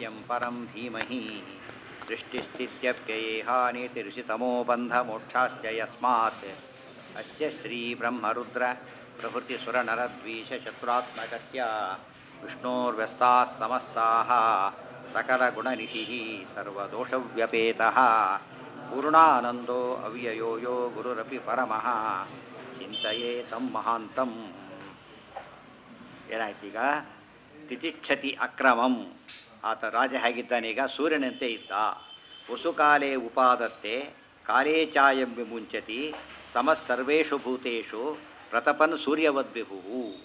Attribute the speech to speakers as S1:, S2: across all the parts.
S1: सत्यं परं धीमहि दृष्टिस्थित्यप्ययेहानितिर्षितमो बन्धमोक्षाश्च यस्मात् अस्य श्रीब्रह्मरुद्र प्रभृतिसुरनरद्वीषशत्रुरात्मकस्य विष्णोर्व्यस्तास्तमस्ताः सकलगुणनिधिः सर्वदोषव्यपेतः पूर्णानन्दो अव्ययो यो गुरुरपि परमः ಚಿಂತೆಯೇ ತಮ್ಮ ಮಹಾಂತಂ ಏನಾಯ್ತೀಗ ತಿತಿಕ್ಷತಿ ಅಕ್ರಮಂ ಆತ ರಾಜ ಹೇಗಿದ್ದಾನೀಗ ಸೂರ್ಯನಂತೆ ಇದ್ದ ವಸುಕಾಲೇ ಉಪಾದತ್ತೆ ಕಾಲೇ ಚಾಯಂ ವಿಮುಂಚತಿ ಸಮಸ್ಸರ್ವೇಷು ಭೂತೇಷು ಪ್ರತಪನ್ ಸೂರ್ಯವದ್ವಿಭು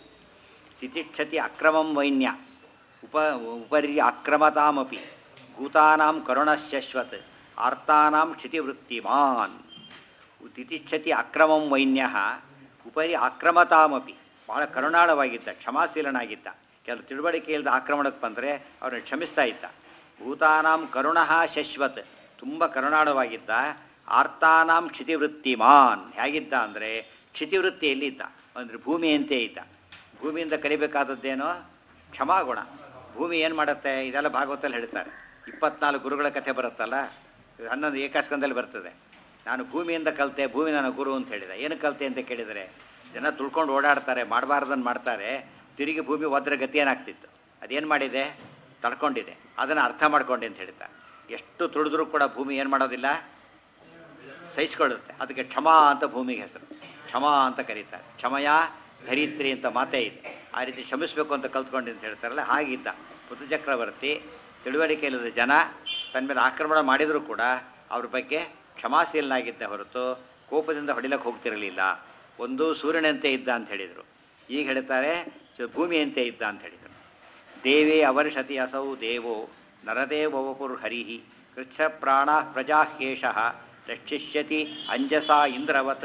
S1: ತಿತಿಕ್ಷತಿ ಅಕ್ರಮಂ ವೈನ್ಯ ಉಪ ಉಪರಿ ಅಕ್ರಮತಾಮಪಿ ಭೂತಾನಾಂ ಕರುಣಶಶ್ವತ್ ಆರ್ತಾನಾಂ ಕ್ಷಿತಿವೃತ್ತಿಮಾನ್ ತಿತಿಚ್ಛತಿ ಅಕ್ರಮಂ ವೈನ್ಯ ಉಪರಿ ಆಕ್ರಮತಾಮಪಿ ಭಾಳ ಕರುಣಾಳವಾಗಿದ್ದ ಕ್ಷಮಾಶೀಲನಾಗಿದ್ದ ಕೆಲವು ತಿಳುವಳಿಕೆ ಇಲ್ಲದ ಆಕ್ರಮಣಕ್ಕೆ ಬಂದರೆ ಅವರನ್ನು ಕ್ಷಮಿಸ್ತಾ ಇದ್ದ ಭೂತಾನಾಂ ಕರುಣಃ ಶಶ್ವತ್ ತುಂಬ ಕರುಣಾಳವಾಗಿದ್ದ ಆರ್ತಾನಾಂ ಕ್ಷಿತಿವೃತ್ತಿಮಾನ್ ಹೇಗಿದ್ದ ಅಂದರೆ ಕ್ಷಿತಿವೃತ್ತಿಯಲ್ಲಿ ಇದ್ದ ಅಂದರೆ ಭೂಮಿಯಂತೆ ಇದ್ದ ಭೂಮಿಯಿಂದ ಕಲಿಬೇಕಾದದ್ದೇನೋ ಕ್ಷಮಾಗುಣ ಭೂಮಿ ಏನು ಮಾಡುತ್ತೆ ಇದೆಲ್ಲ ಭಾಗವತಲ್ಲಿ ಹೇಳ್ತಾರೆ ಇಪ್ಪತ್ನಾಲ್ಕು ಗುರುಗಳ ಕಥೆ ಬರುತ್ತಲ್ಲ ಹನ್ನೊಂದು ಏಕಾಸ್ಕಂದಲ್ಲಿ ಬರ್ತದೆ ನಾನು ಭೂಮಿಯಿಂದ ಕಲಿತೆ ಭೂಮಿ ನನ್ನ ಗುರು ಅಂತ ಹೇಳಿದೆ ಏನು ಕಲಿತೆ ಅಂತ ಕೇಳಿದರೆ ಜನ ತುಳ್ಕೊಂಡು ಓಡಾಡ್ತಾರೆ ಮಾಡಬಾರ್ದನ್ನು ಮಾಡ್ತಾರೆ ತಿರುಗಿ ಭೂಮಿ ಹೋದ್ರೆ ಗತಿ ಏನಾಗ್ತಿತ್ತು ಅದೇನು ಮಾಡಿದೆ ತಡ್ಕೊಂಡಿದೆ ಅದನ್ನು ಅರ್ಥ ಮಾಡ್ಕೊಂಡೆ ಅಂತ ಹೇಳ್ತಾರೆ ಎಷ್ಟು ತುಳಿದ್ರೂ ಕೂಡ ಭೂಮಿ ಏನು ಮಾಡೋದಿಲ್ಲ ಸಹಿಸ್ಕೊಳ್ಳುತ್ತೆ ಅದಕ್ಕೆ ಕ್ಷಮಾ ಅಂತ ಭೂಮಿಗೆ ಹೆಸರು ಕ್ಷಮಾ ಅಂತ ಕರೀತಾರೆ ಕ್ಷಮಯ ಧರಿತ್ರಿ ಅಂತ ಮಾತೇ ಇದೆ ಆ ರೀತಿ ಕ್ಷಮಿಸಬೇಕು ಅಂತ ಕಲ್ತ್ಕೊಂಡು ಅಂತ ಹೇಳ್ತಾರಲ್ಲ ಹಾಗಿದ್ದ ಪುತು ಚಕ್ರವರ್ತಿ ತಿಳುವಳಿಕೆ ಇಲ್ಲದ ಜನ ತನ್ನ ಮೇಲೆ ಆಕ್ರಮಣ ಮಾಡಿದರೂ ಕೂಡ ಅವ್ರ ಬಗ್ಗೆ ಕ್ಷಮಾಶೀಲನಾಗಿದ್ದ ಹೊರತು ಕೋಪದಿಂದ ಹೊಡಿಲಕ್ಕೆ ಹೋಗ್ತಿರಲಿಲ್ಲ ಒಂದು ಸೂರ್ಯನಂತೆ ಇದ್ದ ಅಂತ ಹೇಳಿದರು ಈಗ ಹೇಳ್ತಾರೆ ಸ- ಭೂಮಿಯಂತೆ ಇದ್ದ ಅಂತ ಹೇಳಿದರು ದೇವೇ ಅವರ್ಷತಿ ಅಸೌ ದೇವೋ ನರದೇವಪುರ್ ಹರಿಹಿ ಕೃಚ್ಛ ಪ್ರಾಣ ಪ್ರಜಾಹ್ಯೇಷ ರಕ್ಷಿಷ್ಯತಿ ಅಂಜಸ ಇಂದ್ರವತ್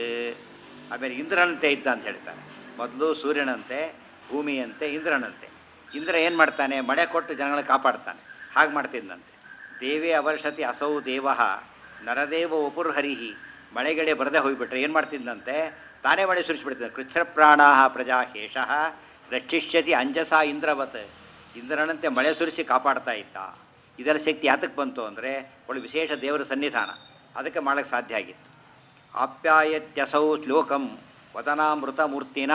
S1: ಆಮೇಲೆ ಇಂದ್ರನಂತೆ ಇದ್ದ ಅಂತ ಹೇಳ್ತಾರೆ ಮೊದಲು ಸೂರ್ಯನಂತೆ ಭೂಮಿಯಂತೆ ಇಂದ್ರನಂತೆ ಇಂದ್ರ ಏನು ಮಾಡ್ತಾನೆ ಮಳೆ ಕೊಟ್ಟು ಜನಗಳನ್ನ ಕಾಪಾಡ್ತಾನೆ ಹಾಗೆ ಮಾಡ್ತಿದ್ದಂತೆ ದೇವೇ ಅವರ್ಷತಿ ಅಸೌ ದೇವ ನರದೇವ ವಪುರ್ ಹರಿಹಿ ಮಳೆಗಡೆ ಬರದೆ ಹೋಗಿಬಿಟ್ರೆ ಏನು ಮಾಡ್ತಿದ್ದಂತೆ ತಾನೇ ಮಳೆ ಸುರಿಸ್ಬಿಡ್ತಾನೆ ಕೃಚ್ಛ ಪ್ರಾಣ ಪ್ರಜಾಹೇಷ ರಕ್ಷಿಷ್ಯತಿ ಅಂಜಸ ಇಂದ್ರವತ್ ಇಂದ್ರನಂತೆ ಮಳೆ ಸುರಿಸಿ ಕಾಪಾಡ್ತಾ ಇದ್ದ ಇದರ ಶಕ್ತಿ ಯಾತಕ್ಕೆ ಬಂತು ಅಂದರೆ ಒಳ್ಳೆ ವಿಶೇಷ ದೇವರ ಸನ್ನಿಧಾನ ಅದಕ್ಕೆ ಮಾಡೋಕ್ಕೆ ಸಾಧ್ಯ ಆಗಿತ್ತು ಆಪ್ಯಾಯತ್ಯಸೌ ಲೋಕಂ ವದನಾಮೃತ ಮೂರ್ತಿನ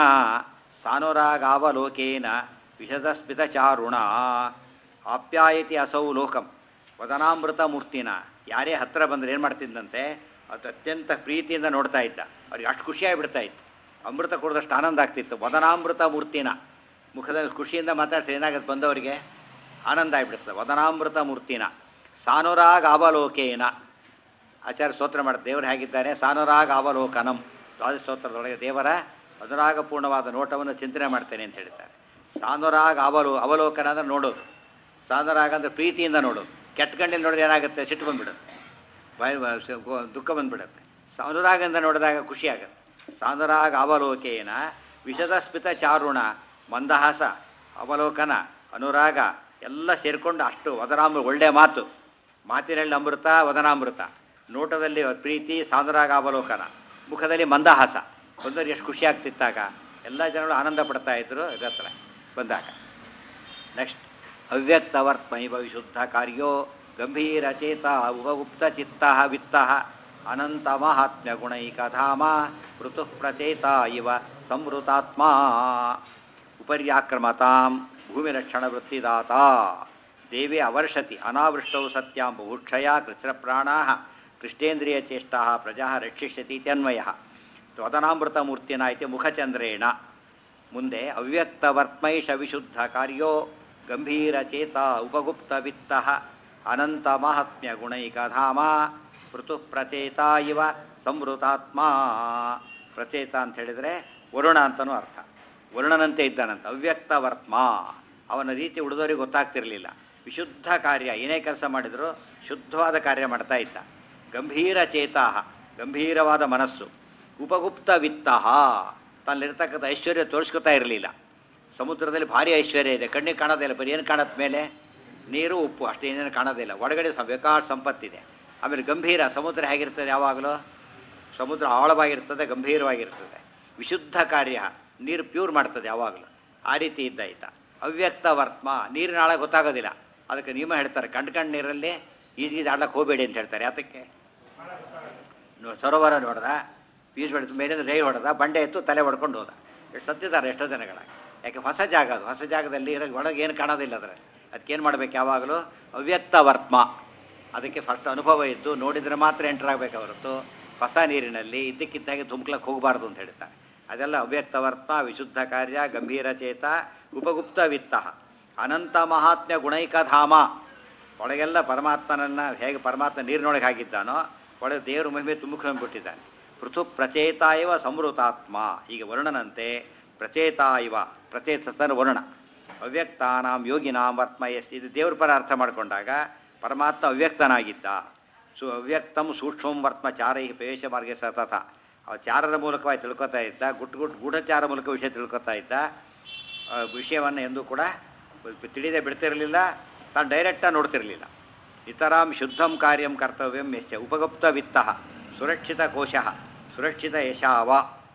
S1: ಸಾನುರಾಗಾವಲೋಕೇನ ವಿಶದಸ್ಮಿತ ಚಾರುಣ ಆಪ್ಯಾಯತಿ ಅಸೌ ಲೋಕಂ ವದನಾಮೃತ ಮೂರ್ತಿನ ಯಾರೇ ಹತ್ತಿರ ಬಂದರೆ ಏನು ಮಾಡ್ತಿದ್ದಂತೆ ಅದು ಅತ್ಯಂತ ಪ್ರೀತಿಯಿಂದ ನೋಡ್ತಾ ಇದ್ದ ಅವ್ರಿಗೆ ಅಷ್ಟು ಖುಷಿಯಾಗಿ ಬಿಡ್ತಾ ಇತ್ತು ಅಮೃತ ಕುಡಿದಷ್ಟು ಆನಂದ ಆಗ್ತಿತ್ತು ವದನಾಮೃತ ಮೂರ್ತಿನ ಮುಖದ ಖುಷಿಯಿಂದ ಮಾತಾಡ್ಸಿ ಏನಾಗುತ್ತೆ ಬಂದವರಿಗೆ ಆನಂದ ಆಗಿಬಿಡ್ತದೆ ವದನಾಮೃತ ಮೂರ್ತಿನ ಸಾನುರಾಗ ಅವಲೋಕೇನ ಆಚಾರ್ಯ ಸ್ತೋತ್ರ ಮಾಡಿ ದೇವರು ಹೇಗಿದ್ದಾನೆ ಸಾನುರಾಗ ಅವಲೋಕನಂ ದ್ವಾದಶ ಸ್ತೋತ್ರದೊಳಗೆ ದೇವರ ಅನುರಾಗಪೂರ್ಣವಾದ ನೋಟವನ್ನು ಚಿಂತನೆ ಮಾಡ್ತೇನೆ ಅಂತ ಹೇಳ್ತಾರೆ ಸಾನುರಾಗ ಅವಲೋ ಅವಲೋಕನ ಅಂದರೆ ನೋಡೋದು ಸಾನುರಾಗ ಅಂದರೆ ಪ್ರೀತಿಯಿಂದ ನೋಡೋದು ಕೆಟ್ಟ ಗಂಡಿನ ನೋಡಿದ್ರೆ ಏನಾಗುತ್ತೆ ಸಿಟ್ಟು ಬಂದ್ಬಿಡುತ್ತೆ ಬಾಯಿ ಬ- ಸ- ಗೋ- ದುಃಖ ಬಂದ್ಬಿಡುತ್ತೆ ಸಾನುರಾಗದಿಂದ ನೋಡಿದಾಗ ಖುಷಿ ಆಗುತ್ತೆ ಸಾನುರಾಗ ಅವಲೋಕೇನ ವಿಷದ ಸ್ಮಿತ ಚಾರುಣ ಮಂದಹಾಸ ಅವಲೋಕನ ಅನುರಾಗ ಎಲ್ಲ ಸೇರಿಕೊಂಡು ಅಷ್ಟು ವದನಾಮೃತ ಒಳ್ಳೆಯ ಮಾತು ಮಾತಿನಲ್ಲಿ ಅಮೃತ ವದನಾಮೃತ ನೋಟದಲ್ಲಿ ಪ್ರೀತಿ ಸಾನುರಾಗ ಅವಲೋಕನ ಮುಖದಲ್ಲಿ ಮಂದಹಾಸ ಬಂದವ್ರಿಗೆ ಎಷ್ಟು ಖುಷಿ ಆಗ್ತಿತ್ತಾಗ ಎಲ್ಲ ಜನಗಳು ಆನಂದ ಪಡ್ತಾ ಇದ್ರು ಇದತ್ರ ಬಂದಾಗ ನೆಕ್ಸ್ಟ್ ಅವ್ಯಕ್ತವರ್ತ್ಮೈವ ವಿಶುದ್ಧ ಕಾರ್ಯೋ ಗಂಭೀರಚೇತ ಉಪಗುಪ್ತ ಚಿತ್ತ ವಿತ್ತ ಅನಂತ ಮಹಾತ್ಮ್ಯ ಗುಣೈಕಧಾಮ ಋತು ಪ್ರಚೇತ ಇವ ಸಂವೃತಾತ್ಮ ಉಪರ್ಯಾಕ್ರಮತಾಂ ಭೂಮಿರಕ್ಷಣ ವೃತ್ತಿದಾತ ದೇವೇ ಅವರ್ಷತಿ ಅನಾವೃಷ್ಟೌ ಸತ್ಯಾಂ ಬುಭುಕ್ಷಯ ಕೃಚ್ಛ್ರಪ್ರಾಣಾ ಕೃಷ್ಣೇಂದ್ರಿಯಚೇಷ್ಟಾ ಪ್ರಜಾ ರಕ್ಷಿಷ್ಯತಿ ಇತ್ಯನ್ವಯ ತ್ವದನಾಮೃತಮೂರ್ತಿನ ಇತಿ ಮುಖಚಂದ್ರೇಣ ಮುಂದೆ ಅವ್ಯಕ್ತವರ್ತ್ಮೈಷ ವಿಶುದ್ಧ ಕಾರ್ಯೋ ಗಂಭೀರಚೇತ ಉಪಗುಪ್ತ ವಿತ್ತ ಅನಂತ ಮಹಾತ್ಮ್ಯ ಗುಣೈಕಧಾಮ ಋತು ಪ್ರಚೇತ ಇವ ಸಂವೃತಾತ್ಮ ಪ್ರಚೇತ ಅಂತ ಹೇಳಿದರೆ ವರುಣ ಅಂತನೂ ಅರ್ಥ ವರುಣನಂತೆ ಇದ್ದಾನಂತ ಅವ್ಯಕ್ತ ವರ್ತ್ಮ ಅವನ ರೀತಿ ಉಳಿದವರಿಗೆ ಗೊತ್ತಾಗ್ತಿರಲಿಲ್ಲ ವಿಶುದ್ಧ ಕಾರ್ಯ ಏನೇ ಕೆಲಸ ಮಾಡಿದರೂ ಶುದ್ಧವಾದ ಕಾರ್ಯ ಮಾಡ್ತಾ ಇದ್ದ ಗಂಭೀರ ಚೇತಾಹ ಗಂಭೀರವಾದ ಮನಸ್ಸು ಉಪಗುಪ್ತ ವಿತ್ತ ತನ್ನಲ್ಲಿರ್ತಕ್ಕಂಥ ಐಶ್ವರ್ಯ ತೋರಿಸ್ಕೊತಾ ಇರಲಿಲ್ಲ ಸಮುದ್ರದಲ್ಲಿ ಭಾರಿ ಐಶ್ವರ್ಯ ಇದೆ ಕಣ್ಣಿಗೆ ಕಾಣೋದೇ ಇಲ್ಲ ಬರೀ ಏನು ಕಾಣುತ್ತೆ ಮೇಲೆ ನೀರು ಉಪ್ಪು ಅಷ್ಟೇ ಏನೇನು ಕಾಣೋದೇ ಇಲ್ಲ ಒಳಗಡೆ ಸ ಬೇಕಾದ ಸಂಪತ್ತಿದೆ ಆಮೇಲೆ ಗಂಭೀರ ಸಮುದ್ರ ಹೇಗಿರ್ತದೆ ಯಾವಾಗಲೂ ಸಮುದ್ರ ಆಳವಾಗಿರ್ತದೆ ಗಂಭೀರವಾಗಿರ್ತದೆ ವಿಶುದ್ಧ ಕಾರ್ಯ ನೀರು ಪ್ಯೂರ್ ಮಾಡ್ತದೆ ಯಾವಾಗಲೂ ಆ ರೀತಿ ಇದ್ದ ಇದ್ದ ಅವ್ಯಕ್ತ ವರ್ತ್ಮ ನೀರಿನ ಆಳ ಗೊತ್ತಾಗೋದಿಲ್ಲ ಅದಕ್ಕೆ ನಿಯಮ ಹೇಳ್ತಾರೆ ಕಂಡು ಕಂಡು ನೀರಲ್ಲಿ ಈಜೀಜ್ ಆಡ್ಲಕ್ಕೆ ಹೋಗಬೇಡಿ ಅಂತ ಹೇಳ್ತಾರೆ ಯಾತಕ್ಕೆ ನೋ- ಸರೋವರ ನೋಡ್ದ ಬೀಜ ಹೊಡೆದು ಮೇಲಿಂದ ರೈ ಹೊಡೆದ ಬಂಡೆ ಎತ್ತು ತಲೆ ಹೊಡ್ಕೊಂಡು ಹೋದ ಎಷ್ಟು ಸತ್ತಿದ್ದಾರೆ ಎಷ್ಟೋ ಜನಗಳಾಗಿ ಯಾಕೆ ಹೊಸ ಜಾಗ ಅದು ಹೊಸ ಜಾಗದಲ್ಲಿ ಇರೋ ಒಳಗೆ ಏನು ಕಾಣೋದಿಲ್ಲ ಅದರ ಅದಕ್ಕೇನು ಮಾಡ್ಬೇಕು ಯಾವಾಗಲೂ ಅವ್ಯಕ್ತ ವರ್ತ್ಮ ಅದಕ್ಕೆ ಫಸ್ಟ್ ಅನುಭವ ಇದ್ದು ನೋಡಿದರೆ ಮಾತ್ರ ಎಂಟರ್ ಆಗಬೇಕು ಹೊರತು ಹೊಸ ನೀರಿನಲ್ಲಿ ಇದ್ದಕ್ಕಿದ್ದಾಗೆ ತುಮ್ಕ್ಲಕ್ಕೆ ಹೋಗಬಾರ್ದು ಅಂತ ಹೇಳ್ತಾರೆ ಅದೆಲ್ಲ ಅವ್ಯಕ್ತ ವರ್ತ್ಮ ವಿಶುದ್ಧ ಕಾರ್ಯ ಗಂಭೀರ ಚೇತ ಉಪಗುಪ್ತ ವಿತ್ತ ಅನಂತ ಮಹಾತ್ಮ್ಯ ಗುಣೈಕಧಾಮ ಒಳಗೆಲ್ಲ ಪರಮಾತ್ಮನನ್ನು ಹೇಗೆ ಪರಮಾತ್ಮ ನೀರಿನೊಳಗೆ ಹಾಕಿದ್ದಾನೋ ಒಳಗೆ ದೇವರ ಮಹಿಮೆ ತುಂಬಿಕೊಂಡಿಬಿಟ್ಟಿದ್ದಾನೆ ಪೃಥು ಪ್ರಚೇತ ಇವ ಸಂವೃತಾತ್ಮ ಈಗ ವರ್ಣನಂತೆ ಪ್ರಚೇತ ಇವ ಪ್ರಚೇತನ ವರ್ಣ ಅವ್ಯಕ್ತಾನಾಂ ಯೋಗಿನಾಂ ವರ್ತ್ಮ ಎಸ್ ಇದು ದೇವ್ರ ಪರ ಅರ್ಥ ಮಾಡಿಕೊಂಡಾಗ ಪರಮಾತ್ಮ ಅವ್ಯಕ್ತನಾಗಿದ್ದ ಸು ಅವ್ಯಕ್ತಂ ಸೂಕ್ಷ್ಮಂ ವರ್ತ್ಮ ಚಾರೈ ಪೇಶ ಮಾರ್ಗ ಸತತ ಅವ ಚಾರರ ಮೂಲಕವಾಗಿ ತಿಳ್ಕೊತಾ ಇದ್ದ ಗುಟ್ಟು ಗುಟ್ಟು ಗೂಢಚಾರ ಮೂಲಕ ವಿಷಯ ತಿಳ್ಕೊತಾ ಇದ್ದ ಆ, ವಿಷಯವನ್ನು ಎಂದೂ ಕೂಡ ತಿಳಿದೇ ಬಿಡ್ತಿರಲಿಲ್ಲ ತಾನು ಡೈರೆಕ್ಟಾಗಿ ನೋಡ್ತಿರಲಿಲ್ಲ ಇತರಾಂ ಶುದ್ಧಂ ಕಾರ್ಯಂ ಕರ್ತವ್ಯಂ ಯಸ್ಯ ಉಪಗುಪ್ತ ವಿತ್ತ ಸುರಕ್ಷಿತ ಕೋಶ ಸುರಕ್ಷಿತ ಯಶಾವ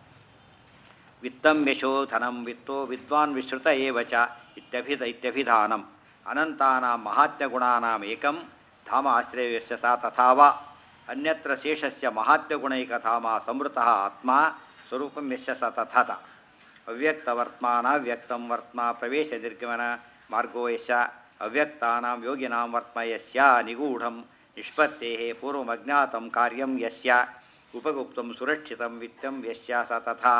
S1: ವಿತ್ತಂ ಯಶೋ ಧನಂ ವಿತ್ತೋ ವಿದ್ವಾನ್ ವಿಶ್ರುತ ಏವ ಚ ಇತ್ಯಭಿಧ ಇತ್ಯಭಿಧಾನಂ ಅನಂತಾನಾಂ ಮಹಾತ್ಮ್ಯಗುಣಾನಾಂ ಏಕಂ ಧಾಮ ಆಶ್ರಯಸ್ಯ ಸಾ ತಥಾವ ಅನ್ಯತ್ರ ಶೇಷಸ್ಯ ಮಹಾತ್ಮ್ಯಗುಣೈಕಧಾಮ ಸಂವೃತಃ ಆತ್ಮ ಸ್ವರೂಪಂ ಯಸ್ಯ ಸ ತಥಾತ ಅವ್ಯಕ್ತವರ್ತ್ಮಾನ ವ್ಯಕ್ತಂ ವರ್ತ್ಮ ಪ್ರವೇಶ ನಿರ್ಗಮನ ಮಾರ್ಗೋ ಯಶ ಅವ್ಯಕ್ತಾನಾಂ ಯೋಗಿನಾಂ ವರ್ತ್ಮ ಯಸ್ಯ ನಿಗೂಢಂ ನಿಷ್ಪತ್ತೇಃ ಪೂರ್ವಮಜ್ಞಾತಂ ಕಾರ್ಯಂ ಯಸ್ಯ ಉಪಗುಪ್ತಂ ಸುರಕ್ಷಿತಂ ವಿತ್ತಂ ಯಸ್ಯ ಸ ತಥಾ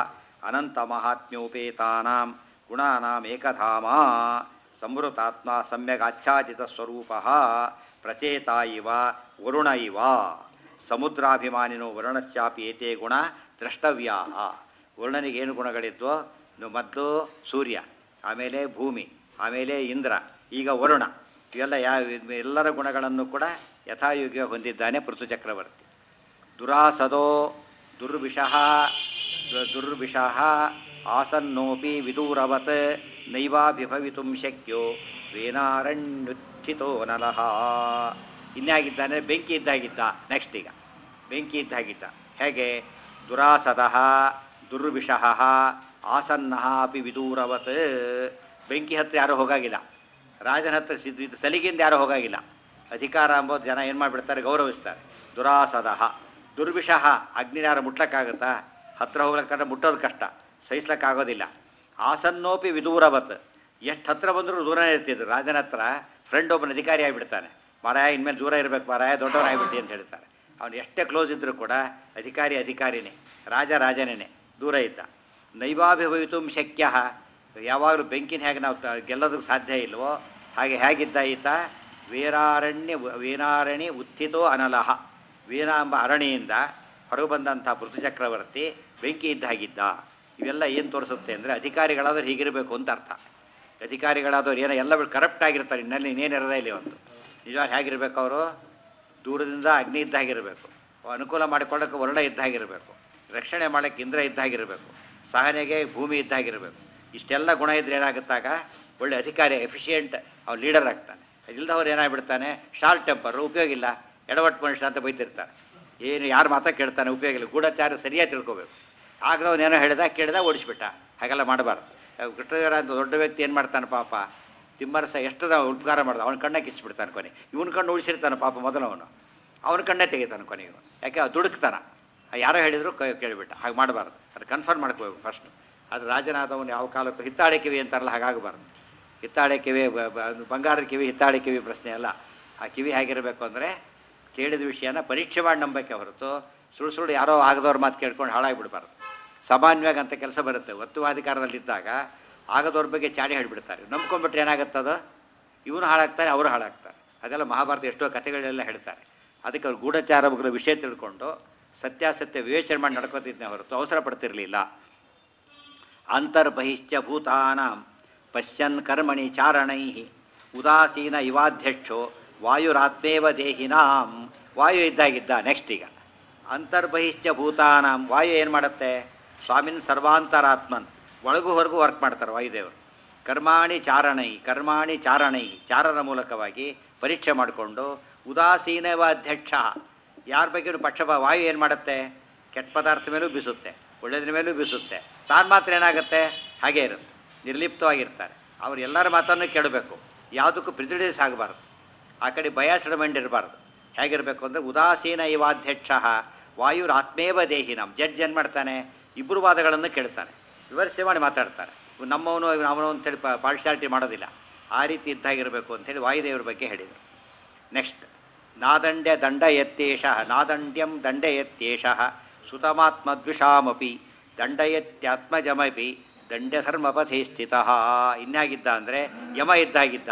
S1: ಅನಂತಮಹಾತ್ಮ್ಯೋಪೇತಾನಾಂ ಗುಣಾನಾಂ ಏಕಧಾಮ ಸಂವೃತಾತ್ಮ ಸಮ್ಯಗಾಚ್ಛಾದಿತಸ್ವರೂಪಃ ಪ್ರಚೇತ ಇವ ವರುಣ ಇವ ಸಮುದ್ರಾಭಿಮಾನಿನೋ ವರುಣಶ್ಚಾಪಿ ಏತೆ ಗುಣ ದ್ರಷ್ಟವ್ಯಾ ವರುಣನಿಗೆ ಏನು ಗುಣಗಳಿದ್ವೋ ಇನ್ನು ಮೊದಲು ಸೂರ್ಯ ಆಮೇಲೆ ಭೂಮಿ ಆಮೇಲೆ ಇಂದ್ರ ಈಗ ವರುಣ ಇವೆಲ್ಲ ಯಾವ ಎಲ್ಲರ ಗುಣಗಳನ್ನು ಕೂಡ ಯಥಾಯೋಗ್ಯ ಹೊಂದಿದ್ದಾನೆ ಪೃಥು ಚಕ್ರವರ್ತಿ ದುರಾಸದೋ ದುರ್ವಿಷಃ ದು- ದುರ್ವಿಷಃ ಆಸನ್ನೋಪಿ ವಿದೂರವತ್ ನೈವಾಭಿಭವಿತುಂ ಶಕ್ಯೋ ವೇನಾರಣ್ಯುತ್ಥಿತೋ ನಲಃ ಇನ್ಯಾಗಿದ್ದಾನೆ ಬೆಂಕಿ ಇದ್ದಾಗಿದ್ದ ನೆಕ್ಸ್ಟ್ ಈಗ ಬೆಂಕಿ ಇದ್ದಾಗಿದ್ದ ಹೇಗೆ ದುರಾಸದಃ ದುರ್ವಿಷಃ ಆಸನ್ನಃ ಅಪಿ ವಿದೂರವತ್ ಬೆಂಕಿ ಹತ್ರ ಯಾರೂ ಹೋಗಾಗಿಲ್ಲ ರಾಜನ ಹತ್ರ ಸಿದ್ದು ಇದು ಸಲಿಗೆಯಿಂದ ಯಾರೂ ಹೋಗಾಗಿಲ್ಲ ಅಧಿಕಾರ ಅಂಬೋದು ಜನ ಏನು ಮಾಡಿಬಿಡ್ತಾರೆ ಗೌರವಿಸ್ತಾರೆ ದುರಾಸದಃ ದುರ್ವಿಷಃ ಅಗ್ನಿನಾರ ಮುಟ್ಲಕ್ಕಾಗತ್ತಾ ಹತ್ರ ಹೋಗ್ಲಿಕ್ಕಾದ್ರೆ ಮುಟ್ಟೋದು ಕಷ್ಟ ಸಹಿಸ್ಲಿಕ್ಕಾಗೋದಿಲ್ಲ ಆಸನ್ನೋಪಿ ವಿದೂರವತ್ ಎಷ್ಟು ಹತ್ರ ಬಂದರೂ ದೂರನೇ ಇರ್ತಿದ್ರು ರಾಜನ ಹತ್ರ ಫ್ರೆಂಡ್ ಒಬ್ಬನ ಅಧಿಕಾರಿ ಆಗಿಬಿಡ್ತಾನೆ ಮಾರಾಯ ಇನ್ಮೇಲೆ ದೂರ ಇರಬೇಕು ಮಾರಾಯ ದೊಡ್ಡವನಾಗ್ಬಿಟ್ಟು ಅಂತ ಹೇಳ್ತಾರೆ ಅವನು ಎಷ್ಟೇ ಕ್ಲೋಸ್ ಇದ್ದರೂ ಕೂಡ ಅಧಿಕಾರಿ ಅಧಿಕಾರಿನೇ ರಾಜ ರಾಜನೇ ದೂರ ಇದ್ದ ನೈವಾಭಿಭವಿತು ಶಕ್ಯ ಯಾವಾಗಲೂ ಬೆಂಕಿನ ಹೇಗೆ ನಾವು ತ- ಗೆಲ್ಲೋದಕ್ಕೆ ಸಾಧ್ಯ ಇಲ್ವೋ ಹಾಗೆ ಹೇಗಿದ್ದ ಈತ ವೀರಾರಣ್ಯ ವೀರಾರಣಿ ಉತ್ಥಿತೋ ಅನಲಹ ವೀರ ಎಂಬ ಅರಣಿಯಿಂದ ಹೊರಗೆ ಬಂದಂಥ ಪೃಥು ಚಕ್ರವರ್ತಿ ಬೆಂಕಿ ಇದ್ದ ಹಾಗಿದ್ದ ಇವೆಲ್ಲ ಏನು ತೋರಿಸುತ್ತೆ ಅಂದರೆ ಅಧಿಕಾರಿಗಳಾದ್ರೆ ಹೀಗಿರಬೇಕು ಅಂತ ಅರ್ಥ ಅಧಿಕಾರಿಗಳಾದವ್ರು ಏನೋ ಎಲ್ಲ ಕರಪ್ಟ್ ಆಗಿರ್ತಾರೆ ಇನ್ನಲ್ಲಿ ಇನ್ನೇನಿರೋದೇ ಇಲ್ಲಿ ಒಂದು ನಿಜವಾಗಿ ಹೇಗಿರ್ಬೇಕು ಅವರು ದೂರದಿಂದ ಅಗ್ನಿ ಇದ್ದಾಗಿರಬೇಕು ಅನುಕೂಲ ಮಾಡಿಕೊಳ್ಳೋಕೆ ವರ್ಣ ಇದ್ದಾಗಿರಬೇಕು ರಕ್ಷಣೆ ಮಾಡೋಕ್ಕೆ ಇಂದ್ರ ಇದ್ದಾಗಿರಬೇಕು ಸಹನೆಗೆ ಭೂಮಿ ಇದ್ದಾಗಿರಬೇಕು ಇಷ್ಟೆಲ್ಲ ಗುಣ ಇದ್ರೆ ಏನಾಗುತ್ತಾಗ ಒಳ್ಳೆ ಅಧಿಕಾರಿ ಎಫಿಷಿಯೆಂಟ್ ಅವ್ನು ಲೀಡರ್ ಆಗ್ತಾನೆ ಇಲ್ದವ್ರು ಏನಾಗ್ಬಿಡ್ತಾನೆ ಶಾರ್ಟ್ ಟೆಂಪರ್ ಉಪಯೋಗ ಇಲ್ಲ ಎಡವಟ್ಟು ಮನುಷ್ಯ ಅಂತ ಬೈತಿರ್ತಾರೆ ಏನು ಯಾರು ಮಾತಾ ಕೇಳ್ತಾನೆ ಉಪಯೋಗ ಇಲ್ಲ ಗೂಢಚಾರ ಸರಿಯಾಗಿ ತಿಳ್ಕೊಬೇಕು ಆಗದವನು ಏನೋ ಹೇಳಿದ ಕೇಳಿದ ಓಡಿಸ್ಬಿಟ್ಟ ಹಾಗೆಲ್ಲ ಮಾಡಬಾರ್ದು ಕೃಷ್ಣದೇವರ ಅಂತ ದೊಡ್ಡ ವ್ಯಕ್ತಿ ಏನು ಮಾಡ್ತಾನೆ ಪಾಪ ತಿಮ್ಮರಸ ಎಷ್ಟು ನಾವು ಉಪಕಾರ ಮಾಡ್ದ ಅವನ ಕಣ್ಣೇ ಕಿಚ್ಚಿಬಿಡ್ತಾನೆ ಕೊನೆ ಇವನ ಕಣ್ಣು ಉಳಿಸಿರ್ತಾನೆ ಪಾಪ ಮೊದಲವನು ಅವನ ಕಣ್ಣೇ ತೆಗಿತಾನೆ ಕೊನೆಗೆ ಯಾಕೆ ಅವ್ನು ದುಡುಕ್ತಾನ ಆ ಯಾರೋ ಹೇಳಿದ್ರು ಕ- ಕೇಳಿಬಿಟ್ಟ ಹಾಗೆ ಮಾಡಬಾರ್ದು ಅದು ಕನ್ಫರ್ಮ್ ಮಾಡ್ಕೋಬೇಕು ಫಸ್ಟ್ ಅದು ರಾಜನಾದವನು ಯಾವ ಕಾಲಕ್ಕೂ ಹಿತ್ತಾಳೆ ಕಿವಿ ಅಂತಾರಲ್ಲ ಹಾಗಾಗಬಾರ್ದು ಹಿತ್ತಾಳೆ ಕಿವಿ ಬ- ಬ- ಅದು ಬಂಗಾರದ ಕಿವಿ ಹಿತ್ತಾಳೆ ಕಿವಿ ಪ್ರಶ್ನೆ ಅಲ್ಲ ಆ ಕಿವಿ ಹೇಗಿರಬೇಕು ಅಂದರೆ ಕೇಳಿದ ವಿಷಯನ ಪರೀಕ್ಷೆ ಮಾಡಿ ನಂಬಕ್ಕೆ ಹೊರತು ಸುಳ್ಳು ಸುಳ್ಳು ಯಾರೋ ಆಗದವ್ರ ಮಾತು ಕೇಳ್ಕೊಂಡು ಹಾಳಾಗಿಬಿಡ್ಬಾರ್ದು ಸಾಮಾನ್ಯವಾಗಿ ಅಂತ ಕೆಲಸ ಬರುತ್ತೆ ಒತ್ತುವಾಧಿಕಾರದಲ್ಲಿದ್ದಾಗ ಆಗದವ್ರ ಬಗ್ಗೆ ಚಾಡಿ ಹೇಳಿಬಿಡ್ತಾರೆ ನಂಬ್ಕೊಂಡ್ಬಿಟ್ರೆ ಏನಾಗುತ್ತದ ಇವನು ಹಾಳಾಗ್ತಾನೆ ಅವರು ಹಾಳಾಗ್ತಾರೆ ಅದೆಲ್ಲ ಮಹಾಭಾರತ ಎಷ್ಟೋ ಕಥೆಗಳೆಲ್ಲ ಹೇಳ್ತಾರೆ ಅದಕ್ಕೆ ಅವ್ರು ಗೂಢಚಾರ ಬಗ್ಗೆ ವಿಷಯ ತಿಳ್ಕೊಂಡು ಸತ್ಯಾಸತ್ಯ ವಿವೇಚನೆ ಮಾಡಿ ನಡ್ಕೋತಿದ್ದೆ ಹೊರತು ಅವಸರ ಪಡ್ತಿರಲಿಲ್ಲ ಅಂತರ್ಬಹಿಶ್ಚ ಭೂತಾನಾಂ ಪಶ್ಯನ್ ಕರ್ಮಣಿ ಚಾರಣೈ ಉದಾಸೀನ ಇವಾಧ್ಯಕ್ಷೋ ವಾಯುರಾತ್ಮೇವ ದೇಹಿನಾಂ ವಾಯು ಇದ್ದಾಗಿದ್ದ ನೆಕ್ಸ್ಟ್ ಈಗ ಅಂತರ್ಬಹಿಶ್ಚ ಭೂತಾನಾಂ ವಾಯು ಏನು ಮಾಡುತ್ತೆ ಸ್ವಾಮಿನ್ ಸರ್ವಾಂತರಾತ್ಮನ್ ಒಳಗೂ ಹೊರಗೂ ವರ್ಕ್ ಮಾಡ್ತಾರೆ ವಾಯುದೇವರು ಕರ್ಮಾಣಿ ಚಾರಣೈ ಕರ್ಮಾಣಿ ಚಾರಣೈ ಚಾರನ ಮೂಲಕವಾಗಿ ಪರೀಕ್ಷೆ ಮಾಡಿಕೊಂಡು ಉದಾಸೀನವ ಅಧ್ಯಕ್ಷ ಯಾರ ಬಗ್ಗೆ ಪಕ್ಷ ವಾಯು ಏನು ಮಾಡುತ್ತೆ ಕೆಟ್ಟ ಪದಾರ್ಥ ಮೇಲೂ ಬೀಸುತ್ತೆ ಒಳ್ಳೆಯದ್ರ ಮೇಲೂ ಬೀಸುತ್ತೆ ತಾನು ಮಾತ್ರ ಏನಾಗುತ್ತೆ ಹಾಗೇ ಇರುತ್ತೆ ನಿರ್ಲಿಪ್ತವಾಗಿರ್ತಾರೆ ಅವ್ರು ಎಲ್ಲರ ಮಾತನ್ನು ಕೇಳಬೇಕು ಯಾವುದಕ್ಕೂ ಪ್ರಿಜುಡಿಸ್ ಆಗಬಾರ್ದು ಆ ಕಡೆ ಬಯಾಸ್ಡ್ ಮೈಂಡ್ ಇರಬಾರ್ದು ಹೇಗಿರಬೇಕು ಅಂದರೆ ಉದಾಸೀನ ಇವಾಧ್ಯಕ್ಷ ವಾಯುರಾತ್ಮೇವ ದೇಹಿನಂ ಜಡ್ಜ್ ಏನು ಮಾಡ್ತಾನೆ ಇಬ್ಬರು ವಾದಗಳನ್ನು ಕೇಳ್ತಾನೆ ವಿವರಿಸಿ ಮಾಡಿ ಮಾತಾಡ್ತಾರೆ ಇವ್ನು ನಮ್ಮವನು ಇವ್ನು ಅವನು ಅಂತೇಳಿ ಪಾರ್ಶಾಲಿಟಿ ಮಾಡೋದಿಲ್ಲ ಆ ರೀತಿ ಇದ್ದಾಗಿರಬೇಕು ಅಂತೇಳಿ ವಾಯುದೇವರ ಬಗ್ಗೆ ಹೇಳಿದರು ನೆಕ್ಸ್ಟ್ ನಾದಂಡ್ಯ ದಂಡ ಎತ್ತೇಷ ನಾದಂಡ್ಯಂ ದಂಡ ಎತ್ತೇಷ ಸುತಮಾತ್ಮದ್ವಿಷಾಮಪಿ ದಂಡಯತ್ಯಾತ್ಮಜಮಪಿ ದಂಡ್ಯಧರ್ಮಪಥೇ ಸ್ಥಿತ ಇನ್ಯಾಗಿದ್ದ ಅಂದರೆ ಯಮ ಇದ್ದಾಗಿದ್ದ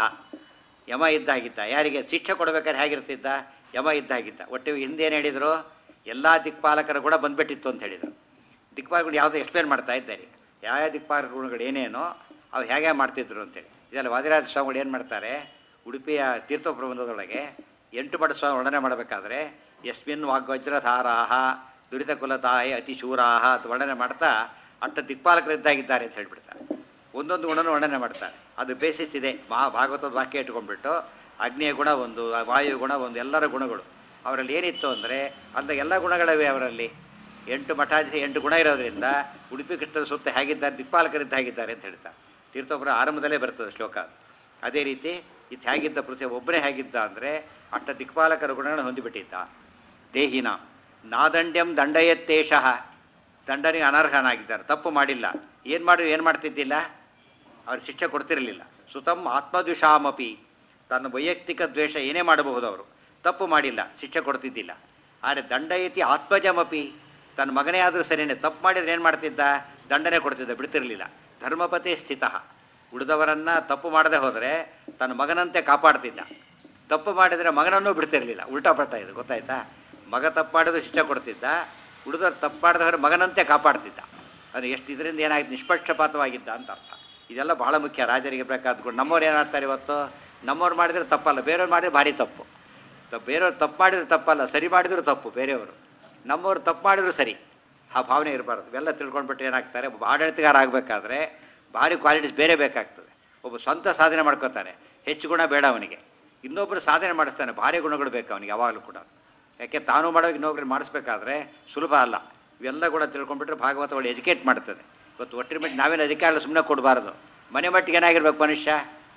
S1: ಯಮ ಇದ್ದಾಗಿದ್ದ ಯಾರಿಗೆ ಶಿಕ್ಷೆ ಕೊಡಬೇಕಾದ್ರೆ ಹೇಗಿರ್ತಿದ್ದ ಯಮ ಇದ್ದಾಗಿದ್ದ ಒಟ್ಟು ಹಿಂದೇನು ಹೇಳಿದರು ಎಲ್ಲ ದಿಕ್ಪಾಲಕರ ಗುಣ ಬಂದ್ಬಿಟ್ಟಿತ್ತು ಅಂತ ಹೇಳಿದರು ದಿಕ್ಪಾಲಕರು ಯಾವುದೋ ಎಕ್ಸ್ಪ್ಲೇನ್ ಮಾಡ್ತಾ ಇದ್ದಾರೆ ಯಾವ ಯಾವ ದಿಕ್ಪಾಲಕ ಗುಣಗಳು ಏನೇನೋ ಅವು ಹೇಗೆ ಮಾಡ್ತಿದ್ರು ಅಂತೇಳಿ ಇದೆಲ್ಲ ವಾದಿರಾಜ ಸ್ವಾಮಿಗಳು ಏನು ಮಾಡ್ತಾರೆ ಉಡುಪಿಯ ತೀರ್ಥ ಪ್ರಬಂಧದೊಳಗೆ ಎಂಟು ಮಠ ಸ್ವಾಮಿ ವರ್ಣನೆ ಮಾಡಬೇಕಾದ್ರೆ ಯಸ್ಮಿನ್ ವಾಗ್ವಜ್ರಧಾರಾಹ ದುರಿತ ಕುಲತಾಯಿ ಅತಿಶೂರಾಹ ಅಂತ ವರ್ಣನೆ ಮಾಡ್ತಾ ಅಷ್ಟ ದಿಕ್ಪಾಲಕರಿದ್ದಾಗಿದ್ದಾರೆ ಅಂತ ಹೇಳ್ಬಿಡ್ತಾರೆ ಒಂದೊಂದು ಗುಣನೂ ವರ್ಣನೆ ಮಾಡ್ತಾರೆ ಅದು ಬೇಸಿಸ್ ಇದೆ ಮಹಾ ಭಾಗವತದ ವಾಕ್ಯ ಇಟ್ಕೊಂಡ್ಬಿಟ್ಟು ಅಗ್ನಿಯ ಗುಣ ಒಂದು ವಾಯು ಗುಣ ಒಂದು ಎಲ್ಲರ ಗುಣಗಳು ಅವರಲ್ಲಿ ಏನಿತ್ತು ಅಂದರೆ ಅಂಥ ಎಲ್ಲ ಗುಣಗಳಿವೆ ಅವರಲ್ಲಿ ಎಂಟು ಮಠಾಧಿ ಎಂಟು ಗುಣ ಇರೋದ್ರಿಂದ ಉಡುಪಿ ಕೃಷ್ಣದ ಸುತ್ತ ಹೇಗಿದ್ದಾರೆ ದಿಕ್ಪಾಲಕರಿದ್ದ ಹೇಗಿದ್ದಾರೆ ಅಂತ ಹೇಳ್ತಾರೆ ತೀರ್ಥೋಪುರ ಆರಂಭದಲ್ಲೇ ಬರ್ತದೆ ಶ್ಲೋಕ ಅದು. ಅದೇ ರೀತಿ ಇದು ಹೇಗಿದ್ದ ಪೃಥ್ವಿ ಒಬ್ಬನೇ ಹೇಗಿದ್ದ ಅಂದರೆ ಅಷ್ಟ ದಿಕ್ಪಾಲಕರ ಗುಣಗಳನ್ನು ಹೊಂದಿಬಿಟ್ಟಿದ್ದ ದೇಹಿನ ನಾದಂಡ್ಯಂ ದಂಡಯತ್ತೇಷಃ ದಂಡನಿಗೆ ಅನರ್ಹನಾಗಿದ್ದಾರೆ ತಪ್ಪು ಮಾಡಿಲ್ಲ ಏನು ಮಾಡಿ ಏನು ಮಾಡ್ತಿದ್ದಿಲ್ಲ ಅವ್ರು ಶಿಕ್ಷೆ ಕೊಡ್ತಿರಲಿಲ್ಲ ಸುತಂ ಆತ್ಮದ್ವಿಷಾಮಪಿ ತನ್ನ ವೈಯಕ್ತಿಕ ದ್ವೇಷ ಏನೇ ಮಾಡಬಹುದು ಅವರು ತಪ್ಪು ಮಾಡಿಲ್ಲ ಶಿಕ್ಷೆ ಕೊಡ್ತಿದ್ದಿಲ್ಲ ಆದರೆ ದಂಡಯತಿ ಆತ್ಮಜಮಪಿ ತನ್ನ ಮಗನೇ ಆದರೂ ಸರಿಯೇ ತಪ್ಪು ಮಾಡಿದ್ರೆ ಏನು ಮಾಡ್ತಿದ್ದ ದಂಡನೆ ಕೊಡ್ತಿದ್ದ ಬಿಡ್ತಿರಲಿಲ್ಲ ಧರ್ಮಪತಿ ಸ್ಥಿತ ಉಳಿದವರನ್ನು ತಪ್ಪು ಮಾಡದೆ ಹೋದರೆ ತನ್ನ ಮಗನಂತೆ ಕಾಪಾಡ್ತಿದ್ದ ತಪ್ಪು ಮಾಡಿದರೆ ಮಗನನ್ನೂ ಬಿಡ್ತಿರಲಿಲ್ಲ ಉಲ್ಟಾ ಪಲ್ಟಾ ಇದು ಗೊತ್ತಾಯ್ತಾ ಮಗ ತಪ್ಪು ಮಾಡಿದ್ರು ಶಿಕ್ಷೆ ಕೊಡ್ತಿದ್ದ ಉಳಿದವ್ರು ತಪ್ಪು ಮಾಡಿದವರು ಮಗನಂತೆ ಕಾಪಾಡ್ತಿದ್ದ ಅದು ಎಷ್ಟು ಇದರಿಂದ ಏನಾಯ್ತು ನಿಷ್ಪಕ್ಷಪಾತವಾಗಿದ್ದ ಅಂತ ಅರ್ಥ ಇದೆಲ್ಲ ಬಹಳ ಮುಖ್ಯ ರಾಜರಿಗೆ ಬೇಕಾದ್ಕೊಂಡು ನಮ್ಮವ್ರು ಏನಾಡ್ತಾರೆ ಇವತ್ತು ನಮ್ಮವ್ರು ಮಾಡಿದ್ರೆ ತಪ್ಪಲ್ಲ ಬೇರೆಯವ್ರು ಮಾಡಿದ್ರೆ ಭಾರಿ ತಪ್ಪು ತ ಬೇರೆಯವ್ರು ತಪ್ಪು ಮಾಡಿದ್ರೆ ತಪ್ಪಲ್ಲ ಸರಿ ಮಾಡಿದ್ರು ತಪ್ಪು ಬೇರೆಯವರು ನಮ್ಮವ್ರು ತಪ್ಪು ಮಾಡಿದ್ರು ಸರಿ ಆ ಭಾವನೆ ಇರಬಾರ್ದು ಇವೆಲ್ಲ ತಿಳ್ಕೊಂಡ್ಬಿಟ್ಟು ಏನಾಗ್ತಾರೆ ಒಬ್ಬ ಆಡಳಿತಗಾರ ಆಗಬೇಕಾದ್ರೆ ಭಾರಿ ಕ್ವಾಲಿಟೀಸ್ ಬೇರೆ ಬೇಕಾಗ್ತದೆ ಒಬ್ಬ ಸ್ವಂತ ಸಾಧನೆ ಮಾಡ್ಕೋತಾನೆ ಹೆಚ್ಚು ಗುಣ ಬೇಡ ಅವನಿಗೆ ಇನ್ನೊಬ್ಬರು ಸಾಧನೆ ಮಾಡಿಸ್ತಾನೆ ಭಾರಿ ಗುಣಗಳು ಬೇಕು ಅವನಿಗೆ ಯಾವಾಗಲೂ ಕೂಡ ಯಾಕೆ ತಾನು ಮಾಡೋಕೆ ಇನ್ನೊಬ್ರಿಗೆ ಮಾಡಿಸ್ಬೇಕಾದ್ರೆ ಸುಲಭ ಅಲ್ಲ ಇವೆಲ್ಲ ಕೂಡ ತಿಳ್ಕೊಂಡ್ಬಿಟ್ರೆ ಭಾಗವತ ಒಳ್ಳೆ ಎಜುಕೇಟ್ ಮಾಡ್ತದೆ ಇವತ್ತು ಒಟ್ಟಿನ ಮಟ್ಟಿಗೆ ನಾವೇನು ಅಧಿಕಾರ ಸುಮ್ಮನೆ ಕೊಡಬಾರ್ದು ಮನೆ ಮಟ್ಟಿಗೆ ಏನಾಗಿರ್ಬೇಕು ಮನುಷ್ಯ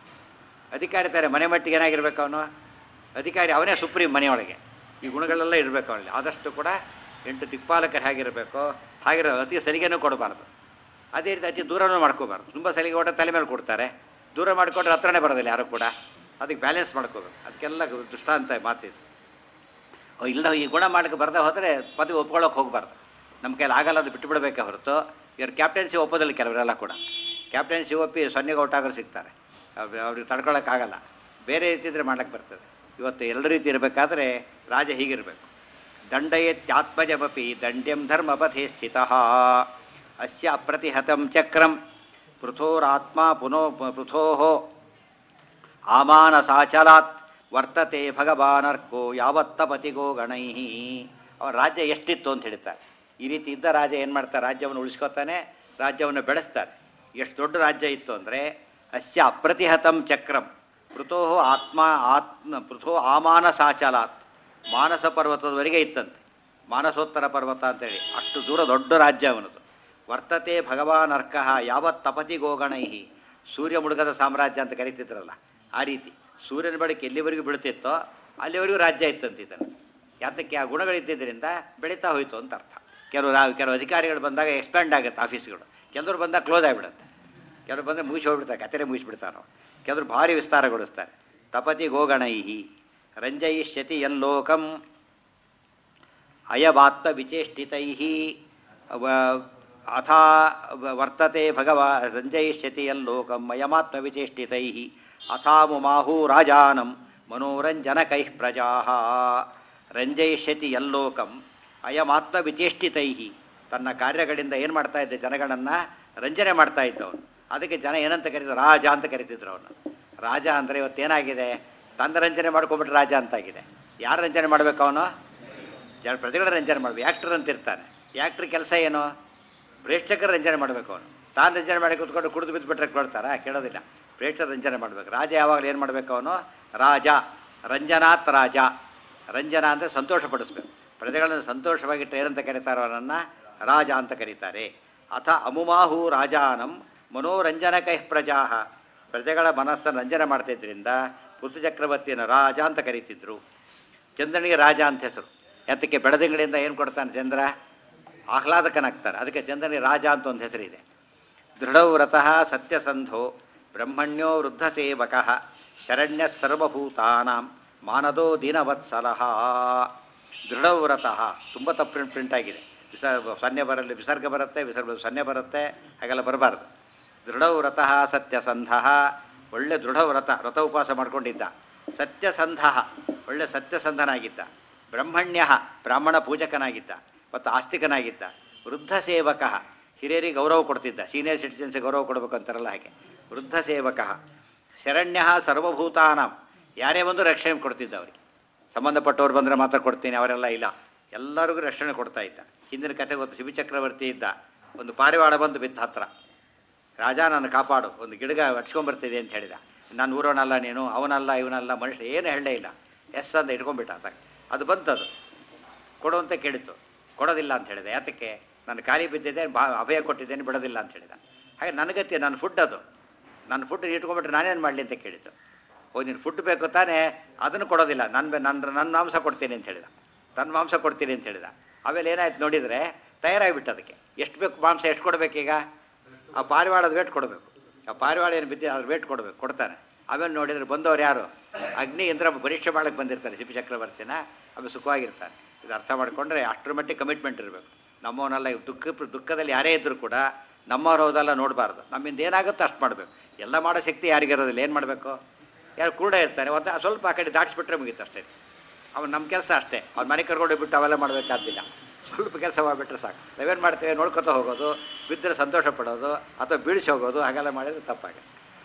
S1: ಅಧಿಕಾರಿ ತಾರೆ ಮನೆ ಮಟ್ಟಿಗೆ ಏನಾಗಿರ್ಬೇಕು ಅವನು ಅಧಿಕಾರಿ ಅವನೇ ಸುಪ್ರೀಂ ಮನೆಯೊಳಗೆ ಈ ಗುಣಗಳೆಲ್ಲ ಇರಬೇಕು ಅವನಲ್ಲಿ ಆದಷ್ಟು ಕೂಡ ಎಂಟು ದಿಕ್ಪಾಲಕರು ಹೇಗಿರಬೇಕು ಹಾಗಿರೋ ಅತಿ ಸಲಿಗೆನೂ ಕೊಡಬಾರ್ದು ಅದೇ ರೀತಿ ಅತಿ ದೂರನೂ ಮಾಡ್ಕೋಬಾರ್ದು ತುಂಬ ಸಲಿಗೆ ಓಟ ತಲೆ ಮೇಲೆ ಕೊಡ್ತಾರೆ ದೂರ ಮಾಡಿಕೊಂಡ್ರೆ ಹತ್ರನೇ ಬರೋದಿಲ್ಲ ಯಾರು ಕೂಡ ಅದಕ್ಕೆ ಬ್ಯಾಲೆನ್ಸ್ ಮಾಡ್ಕೋಬೇಕು ಅದಕ್ಕೆಲ್ಲ ದೃಷ್ಟಾಂತ ಮಾತಿದು ಅವ್ ಇಲ್ಲ ಈ ಗುಣ ಮಾಡಕ್ಕೆ ಬರದೆ ಹೋದರೆ ಪದವಿ ಒಪ್ಕೊಳ್ಳೋಕೆ ಹೋಗಬಾರ್ದು ನಮ್ಮ ಕೈಲಿ ಆಗಲ್ಲ ಅದು ಬಿಟ್ಟು ಬಿಡಬೇಕೆ ಹೊರತು ಇವ್ರು ಕ್ಯಾಪ್ಟನ್ಸಿ ಒಪ್ಪೋದಿಲ್ಲ ಕೆಲವರೆಲ್ಲ ಕೂಡ ಕ್ಯಾಪ್ಟನ್ಸಿ ಒಪ್ಪಿ ಸೊನ್ನೆಗೆ ಔಟಾಗೋರು ಸಿಗ್ತಾರೆ ಅವ್ರು- ಅವ್ರಿಗೆ ತಡ್ಕೊಳಕ್ಕಾಗಲ್ಲ ಬೇರೆ ರೀತಿ ಇದ್ರೆ ಮಾಡ್ಲಿಕ್ಕೆ ಬರ್ತದೆ ಇವತ್ತು ಎಲ್ಲ ರೀತಿ ಇರಬೇಕಾದ್ರೆ ರಾಜ ಹೀಗಿರಬೇಕು ದಂಡಯತ್ಯಾತ್ಮಜಮಪಿ ದಂಡ್ಯಂ ಧರ್ಮಪಥೆ ಸ್ಥಿತ ಅಸ್ಯ ಅಪ್ರತಿಹತಂ ಚಕ್ರಂ ಪೃಥೋರಾತ್ಮ ಪುನೋ ಪೃಥೋ ಆಮಾನಸಾಚಲಾತ್ ವರ್ತತೆ ಭಗವಾನರ್ಕೋ ಯಾವತ್ತಪತಿಗೋ ಗಣೈ ಅವನ ರಾಜ್ಯ ಎಷ್ಟಿತ್ತು ಅಂತ ಹೇಳ್ತಾರೆ ಈ ರೀತಿ ಇದ್ದ ರಾಜ ಏನು ಮಾಡ್ತಾರೆ ರಾಜ್ಯವನ್ನು ಉಳಿಸ್ಕೊತಾನೆ ರಾಜ್ಯವನ್ನು ಬೆಳೆಸ್ತಾರೆ ಎಷ್ಟು ದೊಡ್ಡ ರಾಜ್ಯ ಇತ್ತು ಅಂದರೆ ಅಸ್ಯ ಅಪ್ರತಿಹತಂ ಚಕ್ರಂ ಪೃಥೋ ಆತ್ಮ ಆತ್ಮ ಪೃಥೋ ಆಮಾನಸಾಚಲಾತ್ ಮಾನಸ ಪರ್ವತದವರೆಗೆ ಇತ್ತಂತೆ ಮಾನಸೋತ್ತರ ಪರ್ವತ ಅಂತೇಳಿ ಅಷ್ಟು ದೂರ ದೊಡ್ಡ ರಾಜ್ಯ ಅವನದು ವರ್ತತೆ ಭಗವಾನ್ ಅರ್ಕಃ ಯಾವತ್ ತಪತಿ ಗೋಗಣೈ ಸೂರ್ಯ ಮುಳುಗದ ಸಾಮ್ರಾಜ್ಯ ಅಂತ ಕರಿತಿದ್ರಲ್ಲ ಆ ರೀತಿ ಸೂರ್ಯನ ಬೆಳಕು ಎಲ್ಲಿವರೆಗೂ ಬೀಳ್ತಿತ್ತೋ ಅಲ್ಲಿವರೆಗೂ ರಾಜ್ಯ ಇತ್ತಂತ ಇದನ್ನು ಯಾತಕ್ಕೆ ಆ ಗುಣಗಳಿದ್ದರಿಂದ ಬೆಳೀತಾ ಹೋಯಿತು ಅಂತ ಅರ್ಥ ಕೆಲವು ರಾ- ಕೆಲವು ಅಧಿಕಾರಿಗಳು ಬಂದಾಗ ಎಕ್ಸ್ಪ್ಯಾಂಡ್ ಆಗುತ್ತೆ ಆಫೀಸ್ಗಳು ಕೆಲವರು ಬಂದಾಗ ಕ್ಲೋಸ್ ಆಗಿಬಿಡುತ್ತೆ ಕೆಲವರು ಬಂದರೆ ಮುಗಿಸಿ ಹೋಗ್ಬಿಡ್ತಾರೆ ಕತೆರೆ ಮುಗಿಸ್ಬಿಡ್ತಾರೋ ಕೆಲವರು ಭಾರಿ ವಿಸ್ತಾರಗೊಳಿಸ್ತಾರೆ ತಪತಿ ಗೋಗಣೈಹಿ ರಂಜಯಿಷ್ಯತಿ ಯಲ್ಲೋಕಂ ಅಯಮಾತ್ಮ ವಿಚೇಷ್ಟಿತೈ ಅಥಾ ವರ್ತತೆ ಭಗವಾ ಸಂಜಯಿಷ್ಯತಿ ಯಲ್ಲೋಕಂ ಅಯಮಾತ್ಮ ವಿಚೇಷ್ಟಿತೈ ಅಥಾಮುಮಾಹು ರಾಜಾನಂ ಮನೋರಂಜನಕೈ ಪ್ರಜಾ ರಂಜಯಿಷ್ಯತಿ ಯಲ್ಲೋಕಂ ಅಯಮಾತ್ಮ ವಿಚೇಷ್ಟಿತೈ ತನ್ನ ಕಾರ್ಯಗಳಿಂದ ಏನು ಮಾಡ್ತಾ ಇದ್ದ ಜನಗಳನ್ನು ರಂಜನೆ ಮಾಡ್ತಾ ಇದ್ದವನು ಅದಕ್ಕೆ ಜನ ಏನಂತ ಕರೀತಾರೆ ರಾಜ ಅಂತ ಕರಿತಿದ್ರು ಅವನು ರಾಜ ಅಂದರೆ ಇವತ್ತೇನಾಗಿದೆ ತನ್ನ ರಂಜನೆ ಮಾಡ್ಕೊಂಬಿಟ್ರೆ ರಾಜ ಅಂತಾಗಿದೆ ಯಾರು ರಂಜನೆ ಮಾಡಬೇಕು ಅವನು ಜನ ಪ್ರತಿಗಳ ರಂಜನೆ ಮಾಡಬೇಕು ಆ್ಯಕ್ಟರ್ ಅಂತ ಇರ್ತಾನೆ ಆ್ಯಕ್ಟ್ರ್ ಕೆಲಸ ಏನು ಪ್ರೇಕ್ಷಕರ ರಂಜನೆ ಮಾಡಬೇಕು ಅವನು ತಾನು ರಂಜನೆ ಮಾಡಿ ಕೂತ್ಕೊಂಡು ಕುಡಿದು ಬಿದ್ದು ಬಿಟ್ಟರೆ ಕೊಡ್ತಾರಾ ಕೇಳೋದಿಲ್ಲ ಪ್ರೇಕ್ಷಕರ ರಂಜನೆ ಮಾಡಬೇಕು ರಾಜ ಯಾವಾಗಲೂ ಏನು ಮಾಡಬೇಕು ಅವನು ರಾಜ ರಂಜನಾತ್ ರಾಜ ರಂಜನ ಅಂದರೆ ಸಂತೋಷಪಡಿಸ್ಬೇಕು ಪ್ರಜೆಗಳನ್ನು ಸಂತೋಷವಾಗಿಟ್ಟು ಏನಂತ ಕರೀತಾರೋ ಅವನನ್ನು ರಾಜ ಅಂತ ಕರೀತಾರೆ ಅಥ ಅಮುಮಾಹು ರಾಜಾನಂ ಮನೋರಂಜನಕೈ ಪ್ರಜಾ ಪ್ರಜೆಗಳ ಮನಸ್ಸನ್ನು ರಂಜನೆ ಮಾಡ್ತಿದ್ರಿಂದ ಪೃಥು ಚಕ್ರವರ್ತಿಯನ್ನು ರಾಜ ಅಂತ ಕರೀತಿದ್ರು ಚಂದ್ರನಿಗೆ ರಾಜ ಅಂತ ಹೆಸರು ಯಾತಕ್ಕೆ ಬೆಳದಿಂಗಳಿಂದ ಏನು ಕೊಡ್ತಾನೆ ಚಂದ್ರ ಆಹ್ಲಾದಕನಾಗ್ತಾನೆ ಅದಕ್ಕೆ ಚಂದ್ರನಿಗೆ ರಾಜ ಅಂತ ಒಂದು ಹೆಸರಿದೆ ದೃಢವ್ರತಃ ಸತ್ಯಸಂಧೋ ಬ್ರಹ್ಮಣ್ಯೋ ವೃದ್ಧ ಸೇವಕ ಶರಣ್ಯ ಸರ್ವಭೂತಾನಾಂ ಮಾನದೋ ದೀನವತ್ಸಲಃ ದೃಢವ್ರತಃ ತುಂಬ ತಪ್ಪು ಪ್ರಿಂಟ್ ಪ್ರಿಂಟ್ ಆಗಿದೆ ವಿಸ ಸೊನ್ನೆ ಬರಲಿ ವಿಸರ್ಗ ಬರುತ್ತೆ ವಿಸರ್ಗ ಸೊನ್ನೆ ಬರುತ್ತೆ ಹಾಗೆಲ್ಲ ಬರಬಾರ್ದು ದೃಢವ್ರತಃ ಸತ್ಯಸಂಧ ಒಳ್ಳೆ ದೃಢವ್ರತ ವ್ರತ ಉಪವಾಸ ಮಾಡ್ಕೊಂಡಿದ್ದ ಸತ್ಯಸಂಧ ಒಳ್ಳೆ ಸತ್ಯಸಂಧನಾಗಿದ್ದ ಬ್ರಹ್ಮಣ್ಯ ಬ್ರಾಹ್ಮಣ ಪೂಜಕನಾಗಿದ್ದ ಮತ್ತು ಆಸ್ತಿಕನಾಗಿದ್ದ ವೃದ್ಧ ಸೇವಕ ಹಿರಿಯರಿಗೆ ಗೌರವ ಕೊಡ್ತಿದ್ದ ಸೀನಿಯರ್ ಸಿಟಿಸನ್ಸ್ ಗೌರವ ಕೊಡಬೇಕು ಅಂತಾರಲ್ಲ ಹಾಗೆ ವೃದ್ಧ ಸೇವಕ ಶರಣ್ಯ ಸರ್ವಭೂತಾನಾಂ ಯಾರೇ ಬಂದು ರಕ್ಷಣೆ ಕೊಡ್ತಿದ್ದ ಅವರಿಗೆ ಸಂಬಂಧಪಟ್ಟವ್ರು ಬಂದರೆ ಮಾತ್ರ ಕೊಡ್ತೀನಿ ಅವರೆಲ್ಲ ಇಲ್ಲ ಎಲ್ಲರಿಗೂ ರಕ್ಷಣೆ ಕೊಡ್ತಾ ಇದ್ದ ಹಿಂದಿನ ಕಥೆ ಗೊತ್ತು ಶಿವ ಚಕ್ರವರ್ತಿ ಇದ್ದ ಒಂದು ಪಾರಿವಾಳ ಬಂದು ಬಿದ್ದ ಹತ್ರ ರಾಜ ನಾನು ಕಾಪಾಡು ಒಂದು ಗಿಡಗ ಹಚ್ಕೊಂಬರ್ತಿದೆ ಅಂತ ಹೇಳಿದ ನಾನು ಊರೋನಲ್ಲ ನೀನು ಅವನಲ್ಲ ಇವನಲ್ಲ ಮನುಷ್ಯ ಏನು ಹೇಳಲೇ ಇಲ್ಲ ಎಸ್ ಅಂತ ಇಟ್ಕೊಂಡ್ಬಿಟ್ಟ ಅಂತ ಅದು ಬಂತದು ಕೊಡು ಅಂತ ಕೇಳಿತು ಕೊಡೋದಿಲ್ಲ ಅಂತ ಹೇಳಿದೆ ಯಾತಕ್ಕೆ ನಾನು ಖಾಲಿ ಬಿದ್ದಿದ್ದೆ ಬಾ ಅಭಯ ಕೊಟ್ಟಿದ್ದೇನೆ ಬಿಡೋದಿಲ್ಲ ಅಂತ ಹೇಳಿದ ಹಾಗೆ ನನಗತ್ತಿ ನನ್ನ ಫುಡ್ ಅದು ನನ್ನ ಫುಡ್ ಇಟ್ಕೊಂಡ್ಬಿಟ್ರೆ ನಾನೇನು ಮಾಡಲಿ ಅಂತ ಕೇಳಿತು ಓ ನೀನು ಫುಡ್ ಬೇಕು ತಾನೇ ಅದನ್ನು ಕೊಡೋದಿಲ್ಲ ನನ್ನ ನನ್ನ ನನ್ನ ಮಾಂಸ ಕೊಡ್ತೀನಿ ಅಂತ ಹೇಳಿದ ತನ್ನ ಮಾಂಸ ಕೊಡ್ತೀನಿ ಅಂತ ಹೇಳಿದ ಆಮೇಲೆ ಏನಾಯ್ತು ನೋಡಿದರೆ ತಯಾರಾಗಿಬಿಟ್ಟು ಅದಕ್ಕೆ ಎಷ್ಟು ಬೇಕು ಮಾಂಸ ಎಷ್ಟು ಕೊಡಬೇಕೀಗ ಆ ಪಾರಿವಾಳದ ವೇಟ್ ಕೊಡಬೇಕು ಆ ಪಾರಿವಾಳ ಏನು ಬಿದ್ದಿದೆ ಅದ್ರ ವೇಟ್ ಕೊಡಬೇಕು ಕೊಡ್ತಾನೆ ಆಮೇಲೆ ನೋಡಿದರೆ ಬಂದವರು ಯಾರು ಅಗ್ನಿ ಯಂತ್ರ ಪರೀಕ್ಷೆ ಮಾಡಕ್ಕೆ ಬಂದಿರ್ತಾರೆ ಶಿವ ಚಕ್ರವರ್ತಿನ ಆಮೇಲೆ ಸುಖವಾಗಿರ್ತಾರೆ ಇದು ಅರ್ಥ ಮಾಡಿಕೊಂಡ್ರೆ ಅಷ್ಟರ ಮಟ್ಟಿಗೆ ಕಮಿಟ್ಮೆಂಟ್ ಇರಬೇಕು ನಮ್ಮವನ್ನೆಲ್ಲ ಇವ್ ದುಃಖ ದುಃಖದಲ್ಲಿ ಯಾರೇ ಇದ್ದರೂ ಕೂಡ ನಮ್ಮವ್ರು ಹೋದೆಲ್ಲ ನೋಡಬಾರ್ದು ನಮ್ಮಿಂದ ಏನಾಗುತ್ತೋ ಅಷ್ಟು ಮಾಡಬೇಕು ಎಲ್ಲ ಮಾಡೋ ಶಕ್ತಿ ಯಾರಿಗಿರೋದಿಲ್ಲ ಏನು ಮಾಡಬೇಕು ಯಾರು ಕೂಡ ಇರ್ತಾರೆ ಒಂದು ಸ್ವಲ್ಪ ಆ ಕಡೆ ದಾಟಿಸ್ಬಿಟ್ರೆ ಮುಗೀತು ಅಷ್ಟೇ ಅವನು ನಮ್ಮ ಕೆಲಸ ಅಷ್ಟೇ ಅವ್ನ ಮನೆ ಕರ್ಕೊಂಡು ಬಿಟ್ಟು ಅವೆಲ್ಲ ಮಾಡಬೇಕಾದಿಲ್ಲ ಸ್ವಲ್ಪ ಕೆಲಸ ಮಾಡಿಬಿಟ್ರೆ ಸಾಕು ನಾವೇನು ಮಾಡ್ತೇವೆ ನೋಡ್ಕೊತ ಹೋಗೋದು ಬಿದ್ದರೆ ಸಂತೋಷ ಪಡೋದು ಅಥವಾ ಬೀಳಿಸಿ ಹೋಗೋದು ಹಾಗೆಲ್ಲ ಮಾಡಿದ್ರೆ ತಪ್ಪಾಗುತ್ತೆ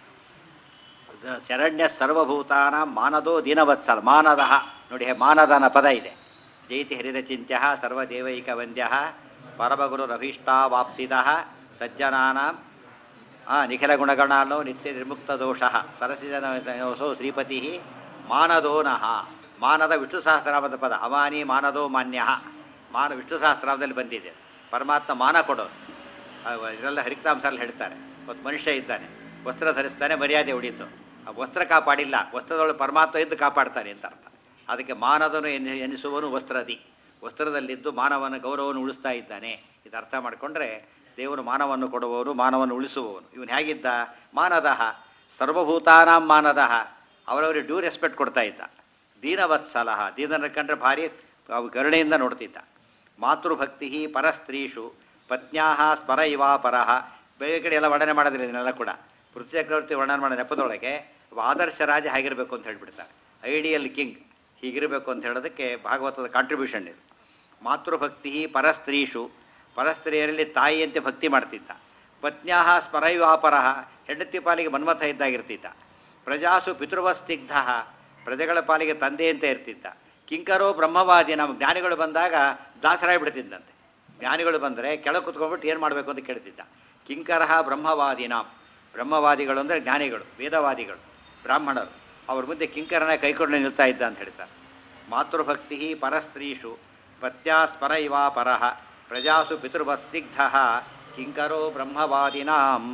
S1: ಅದು ಶರಣ್ಯ ಸರ್ವಭೂತಾನ ಮಾನದೋ ದೀನವತ್ಸಲ ಮಾನದ ನೋಡಿ ಹೇ ಮಾನದನ ಪದ ಇದೆ ಜೈತಿ ಹರಿದ ಚಿಂತ್ಯ ಸರ್ವದೇವೈಕ ವಂದ್ಯ ಪರಮಗುರು ರಭೀಷ್ಟಾವಾಪ್ತಿದ ಸಜ್ಜನಾನ ನಿಖಿಲ ಗುಣಗಣಾನೋ ನಿತ್ಯ ನಿರ್ಮುಕ್ತ ದೋಷ ಸರಸಿಜನಸೋ ಶ್ರೀಪತಿ ಮಾನದೋನಃ ಮಾನದ ವಿಷ್ಣು ಸಹಸ್ರನಾಮದ ಪದ ಅಮಾನಿ ಮಾನದೋ ಮಾನ್ಯ ಮಾನ ವಿಷ್ಣು ಸಹಸ್ರನಾಮದಲ್ಲಿ ಬಂದಿದೆ ಪರಮಾತ್ಮ ಮಾನ ಕೊಡೋನು ಅವ ಇದೆಲ್ಲ ಹರಿಕ್ತಾಂಸಲ್ಲಿ ಹೇಳ್ತಾರೆ ಒಂದು ಮನುಷ್ಯ ಇದ್ದಾನೆ ವಸ್ತ್ರ ಧರಿಸ್ತಾನೆ ಮರ್ಯಾದೆ ಉಳಿತು ಆ ವಸ್ತ್ರ ಕಾಪಾಡಿಲ್ಲ ವಸ್ತ್ರದೊಳಗೆ ಪರಮಾತ್ಮ ಇದ್ದು ಕಾಪಾಡ್ತಾನೆ ಅಂತ ಅರ್ಥ ಅದಕ್ಕೆ ಮಾನದನು ಎನ್ನಿ ಎನಿಸುವನು ವಸ್ತ್ರದಿ ವಸ್ತ್ರದಲ್ಲಿದ್ದು ಮಾನವನ ಗೌರವವನ್ನು ಉಳಿಸ್ತಾ ಇದ್ದಾನೆ ಇದು ಅರ್ಥ ಮಾಡಿಕೊಂಡ್ರೆ ದೇವರು ಮಾನವನ್ನು ಕೊಡುವವನು ಮಾನವನ್ನು ಉಳಿಸುವವನು ಇವನು ಹೇಗಿದ್ದ ಮಾನದಃ ಸರ್ವಭೂತಾನಾಂ ಮಾನದಃ ಅವರವರಿಗೆ ಡ್ಯೂ ರೆಸ್ಪೆಕ್ಟ್ ಕೊಡ್ತಾ ಇದ್ದ ದೀನವತ್ಸಲಃ ದೀನನ ಕಂಡ್ರೆ ಭಾರಿ ಅವು ಕರುಣೆಯಿಂದ ನೋಡ್ತಿದ್ದ ಮಾತೃಭಕ್ತಿ ಪರಸ್ತ್ರೀಷು ಪತ್ನ್ಯಾ ಸ್ಮರ ಇವಾ ಪರಃ ಬೇರೆ ಕಡೆ ಎಲ್ಲ ವರ್ಣನೆ ಮಾಡೋದಿಲ್ಲ ಇದನ್ನೆಲ್ಲ ಕೂಡ ಪೃಥ್ವಿ ಚಕ್ರವರ್ತಿ ವರ್ಣನೆ ಮಾಡೋ ನೆಪದೊಳಗೆ ಒಬ್ಬ ಆದರ್ಶ ರಾಜ ಹೇಗಿರಬೇಕು ಅಂತ ಹೇಳ್ಬಿಡ್ತಾರೆ ಐಡಿಯಲ್ ಕಿಂಗ್ ಹೀಗಿರಬೇಕು ಅಂತ ಹೇಳೋದಕ್ಕೆ ಭಾಗವತದ ಕಾಂಟ್ರಿಬ್ಯೂಷನ್ ಇದು ಮಾತೃಭಕ್ತಿ ಪರಸ್ತ್ರೀಷು ಪರಸ್ತ್ರೀಯರಲ್ಲಿ ತಾಯಿಯಂತೆ ಭಕ್ತಿ ಮಾಡ್ತಿದ್ದ ಪತ್ನ್ಯಾ ಸ್ಮರೈವಾಪರಃ ಹೆಂಡತಿ ಪಾಲಿಗೆ ಮನ್ಮಥ ಇದ್ದಾಗಿರ್ತಿದ್ದ ಪ್ರಜಾಸು ಪಿತೃವಸ್ತಿಗ್ಧ ಪ್ರಜೆಗಳ ಪಾಲಿಗೆ ತಂದೆ ಅಂತ ಇರ್ತಿದ್ದ ಕಿಂಕರೋ ಬ್ರಹ್ಮವಾದಿ ನಮ್ಮ ಜ್ಞಾನಿಗಳು ಬಂದಾಗ ದಾಸರಾಗಿ ಬಿಡ್ತಿದ್ದಂತೆ ಜ್ಞಾನಿಗಳು ಬಂದರೆ ಕೆಳಗೆ ಕುತ್ಕೊಂಡ್ಬಿಟ್ಟು ಏನು ಮಾಡಬೇಕು ಅಂತ ಕೇಳ್ತಿದ್ದ ಕಿಂಕರಃ ಬ್ರಹ್ಮವಾದಿನಾಂ ಬ್ರಹ್ಮವಾದಿಗಳು ಅಂದರೆ ಜ್ಞಾನಿಗಳು ವೇದವಾದಿಗಳು ಬ್ರಾಹ್ಮಣರು ಅವ್ರ ಮುಂದೆ ಕಿಂಕರನ ಕೈಕೊಂಡು ನಿಲ್ತಾ ಇದ್ದ ಅಂತ ಹೇಳ್ತಾರೆ ಮಾತೃಭಕ್ತಿ ಪರಸ್ತ್ರೀಷು ಪತ್ಯಾ ಸ್ಮರ ಇವಾ ಪರಃ ಪ್ರಜಾಸು ಪಿತೃವಸ್ತಿಗ್ಧ ಕಿಂಕರೋ ಬ್ರಹ್ಮವಾದಿನಾಂ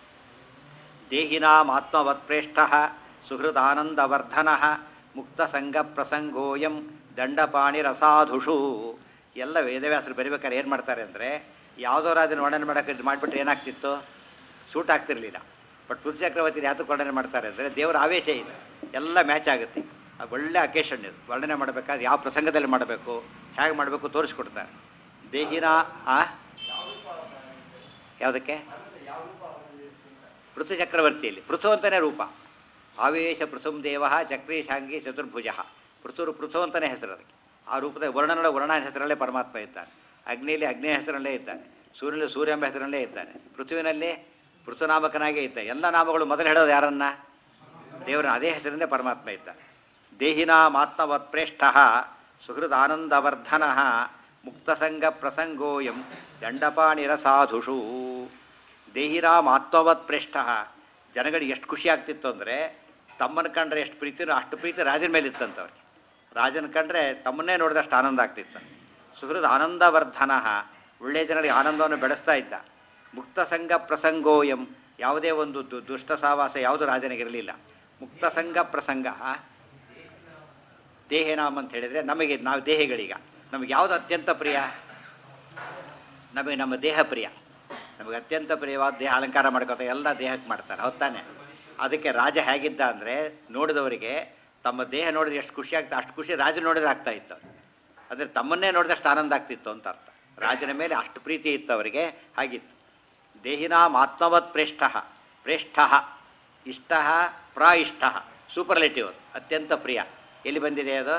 S1: ದೇಹಿನಾಂ ಆತ್ಮವತ್ಪ್ರೇಷ್ಠ ಸುಹೃದಾನಂದವರ್ಧನ ಮುಕ್ತಸಂಗ ಪ್ರಸಂಗೋಯಂ ದಂಡಪಾಣಿರಸಾಧುಷು ಎಲ್ಲ ವೇದವ್ಯಾಸರು ಬರಿಬೇಕಾದ್ರೆ ಏನು ಮಾಡ್ತಾರೆ ಅಂದರೆ ಯಾವುದೋ ರಾಜನ ವರ್ಣನೆ ಮಾಡೋಕ್ಕೆ ಇದು ಮಾಡಿಬಿಟ್ರೆ ಏನಾಗ್ತಿತ್ತು ಸೂಟ್ ಆಗ್ತಿರ್ಲಿಲ್ಲ ಬಟ್ ಪೃಥ್ವಿ ಚಕ್ರವರ್ತಿ ಯಾತಕ್ಕೆ ವರ್ಣನೆ ಮಾಡ್ತಾರೆ ಅಂದರೆ ದೇವರ ಆವೇಶ ಇದೆ ಎಲ್ಲ ಮ್ಯಾಚ್ ಆಗುತ್ತೆ ಅದು ಒಳ್ಳೆ ಅಕೇಶನ್ ಇದು ವರ್ಣನೆ ಮಾಡಬೇಕಾದ್ರೆ ಯಾವ ಪ್ರಸಂಗದಲ್ಲಿ ಮಾಡಬೇಕು ಹೇಗೆ ಮಾಡಬೇಕು ತೋರಿಸ್ಕೊಡ್ತಾರೆ ದೇಹಿನ ಆ ಯಾವುದಕ್ಕೆ ಪೃಥು ಚಕ್ರವರ್ತಿಯಲ್ಲಿ ಪೃಥು ಅಂತಲೇ ರೂಪ ಆವೇಶ ಪೃಥುಂ ದೇವ ಚಕ್ರೀಶಾಂಗಿ ಚತುರ್ಭುಜ ಪೃಥುರು ಪೃಥು ಅಂತಲೇ ಹೆಸರು ಅದಕ್ಕೆ ಆ ರೂಪದ ವರ್ಣನೊಳ ವರ್ಣ ಹೆಸರಲ್ಲೇ ಪರಮಾತ್ಮ ಇದ್ದಾನೆ ಅಗ್ನಿಯಲ್ಲಿ ಅಗ್ನಿಯ ಹೆಸರಲ್ಲೇ ಇದ್ದಾನೆ ಸೂರ್ಯನಲ್ಲಿ ಸೂರ್ಯ ಎಂಬ ಹೆಸರಲ್ಲೇ ಇದ್ದಾನೆ ಪೃಥ್ವಿನಲ್ಲಿ ಪೃಥುನಾಮಕನಾಗೇ ಇದ್ದಾನೆ ಎಲ್ಲ ನಾಮಗಳು ಮೊದಲು ಹೇಳೋದು ಯಾರನ್ನ ದೇವರ ಅದೇ ಹೆಸರಿಂದ ಪರಮಾತ್ಮ ಇದ್ದಾನೆ ದೇಹಿನಾಮಾತ್ಮವತ್ ಪ್ರೇಷ್ಠ ಸುಹೃದ್ ಆನಂದವರ್ಧನ ಮುಕ್ತಸಂಗ ಪ್ರಸಂಗೋಯಂ ದಂಡಪಾಣಿರ ಸಾಧುಷು ದೇಹಿರಾಮ್ ಆತ್ಮವತ್ ಪ್ರೇಷ್ಠ ಜನಗಳಿಗೆ ಎಷ್ಟು ಖುಷಿ ಆಗ್ತಿತ್ತು ಅಂದರೆ ತಮ್ಮನ ಕಂಡ್ರೆ ಎಷ್ಟು ಪ್ರೀತಿನೋ ಅಷ್ಟು ಪ್ರೀತಿ ರಾಜನ ಮೇಲೆ ಇತ್ತಂತವ್ರಿಗೆ ರಾಜನ ಕಂಡ್ರೆ ತಮ್ಮನ್ನೇ ನೋಡಿದಷ್ಟು ಆನಂದ ಆಗ್ತಿತ್ತು ಸುಹೃದ್ ಆನಂದವರ್ಧನ ಒಳ್ಳೆಯ ಜನರಿಗೆ ಆನಂದವನ್ನು ಬೆಳೆಸ್ತಾ ಇದ್ದ ಮುಕ್ತ ಸಂಘ ಪ್ರಸಂಗೋಯಂ ಯಾವುದೇ ಒಂದು ದು ದುಷ್ಟ ಸಾವಾಸ ಯಾವುದು ರಾಜನಿಗಿರಲಿಲ್ಲ ಮುಕ್ತ ಸಂಘ ಪ್ರಸಂಗ ದೇಹನಾಮ ಅಂತ ಹೇಳಿದರೆ ನಮಗೆ ನಾವು ದೇಹಿಗಳೀಗ ನಮಗೆ ಯಾವುದು ಅತ್ಯಂತ ಪ್ರಿಯ ನಮಗೆ ನಮ್ಮ ದೇಹ ಪ್ರಿಯ ನಮಗೆ ಅತ್ಯಂತ ಪ್ರಿಯವಾದ ದೇಹ ಅಲಂಕಾರ ಮಾಡ್ಕೊತ ಎಲ್ಲ ದೇಹಕ್ಕೆ ಮಾಡ್ತಾರೆ ಹೊತ್ತಾನೆ ಅದಕ್ಕೆ ರಾಜ ಹೇಗಿದ್ದ ಅಂದರೆ ನೋಡಿದವರಿಗೆ ತಮ್ಮ ದೇಹ ನೋಡಿದ್ರೆ ಎಷ್ಟು ಖುಷಿ ಆಗ್ತಾ ಅಷ್ಟು ಖುಷಿ ರಾಜ ನೋಡಿದ್ರೆ ಆಗ್ತಾ ಇತ್ತು ಅಂದರೆ ತಮ್ಮನ್ನೇ ನೋಡಿದಷ್ಟು ಆನಂದ ಆಗ್ತಿತ್ತು ಅಂತ ಅರ್ಥ ರಾಜನ ಮೇಲೆ ಅಷ್ಟು ಪ್ರೀತಿ ಇತ್ತು ಅವರಿಗೆ ಹಾಗಿತ್ತು ದೇಹಿನಾಂ ಆತ್ಮವತ್ ಪ್ರೇಷ್ಠ ಪ್ರೇಷ್ಠ ಇಷ್ಟ ಪ್ರ ಇಷ್ಟ ಸೂಪರ್ಲೇಟಿವ್ ಅದು ಅತ್ಯಂತ ಪ್ರಿಯ ಎಲ್ಲಿ ಬಂದಿದೆ ಅದು